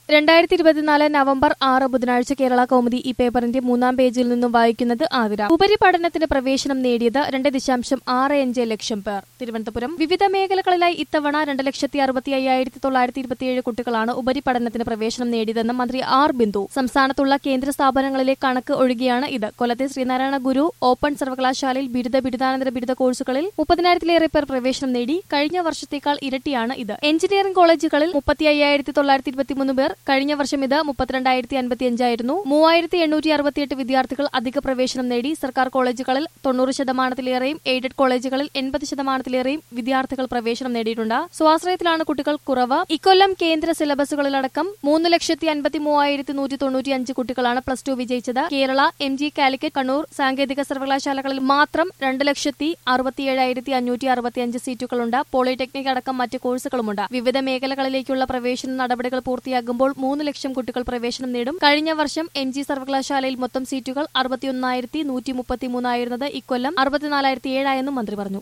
രണ്ടായിരത്തി ഇരുപത്തിനാല് നവംബർ ആറ് ബുധനാഴ്ച കേരള കൗമുദി ഈ പേപ്പറിന്റെ മൂന്നാം പേജിൽ നിന്നും വായിക്കുന്നത് ആതിര ഉപരിപഠനത്തിന് പ്രവേശനം നേടിയത് രണ്ട് ദശാംശം ആറ് അഞ്ച് ലക്ഷം പേർ തിരുവനന്തപുരം വിവിധ മേഖലകളിലായി ഇത്തവണ രണ്ട് ലക്ഷത്തി അറുപത്തി അയ്യായിരത്തി തൊള്ളായിരത്തി ഇരുപത്തിയേഴ് കുട്ടികളാണ് ഉപരിപഠനത്തിന് പ്രവേശനം നേടിയതെന്ന് മന്ത്രി ആർ ബിന്ദു സംസ്ഥാനത്തുള്ള കേന്ദ്ര സ്ഥാപനങ്ങളിലെ കണക്ക് ഒഴികെയാണ് ഇത് കൊല്ലത്തെ ശ്രീനാരായണ ഗുരു ഓപ്പൺ സർവകലാശാലയിൽ ബിരുദ ബിരുദാനന്തര ബിരുദ കോഴ്സുകളിൽ മുപ്പതിനായിരത്തിലേറെ പേർ പ്രവേശനം നേടി കഴിഞ്ഞ വർഷത്തേക്കാൾ ഇരട്ടിയാണ് ഇത് എഞ്ചിനീയറിംഗ് കോളേജുകളിൽ മുപ്പത്തി അയ്യായിരത്തി തൊള്ളായിരത്തി ഇരുപത്തിമൂന്ന് പേർ കഴിഞ്ഞ വർഷം ഇത് മുപ്പത്തിരണ്ടായിരത്തി അൻപത്തിയഞ്ചായിരുന്നു മൂവായിരത്തി എണ്ണൂറ്റി അറുപത്തിയെട്ട് വിദ്യാർത്ഥികൾ അധിക പ്രവേശനം നേടി സർക്കാർ കോളേജുകളിൽ തൊണ്ണൂറ് ശതമാനത്തിലേറെയും എയ്ഡഡ് കോളേജുകളിൽ എൺപത് ശതമാനത്തിലേറെയും വിദ്യാർത്ഥികൾ പ്രവേശനം നേടിയിട്ടുണ്ട് സ്വാശ്രയത്തിലാണ് കുട്ടികൾ കുറവ് ഇക്കൊല്ലം കേന്ദ്ര സിലബസുകളിലടക്കം മൂന്ന് ലക്ഷത്തി അൻപത്തി മൂവായിരത്തി നൂറ്റി തൊണ്ണൂറ്റി അഞ്ച് കുട്ടികളാണ് പ്ലസ് ടു വിജയിച്ചത് കേരള എം ജി കാലിക്കറ്റ് കണ്ണൂർ സാങ്കേതിക സർവകലാശാലകളിൽ മാത്രം രണ്ട് ലക്ഷത്തി അറുപത്തിയേഴായിരത്തി അഞ്ഞൂറ്റി അറുപത്തിയഞ്ച് സീറ്റുകളുണ്ട് പോളിടെക്നിക് അടക്കം മറ്റ് കോഴ്സുകളുമുണ്ട് വിവിധ മേഖലകളിലേക്കുള്ള പ്രവേശന നടപടികൾ പൂർത്തിയാകുമ്പോൾ മൂന്ന് ലക്ഷം കുട്ടികൾ പ്രവേശനം നേടും കഴിഞ്ഞ വർഷം എം ജി സർവകലാശാലയിൽ മൊത്തം സീറ്റുകൾ അറുപത്തിയൊന്നായിരത്തി നൂറ്റി മുപ്പത്തിമൂന്നായിരുന്നത് ഇക്കൊല്ലം അറുപത്തിനാലായിരത്തി ഏഴായെന്നും മന്ത്രി പറഞ്ഞു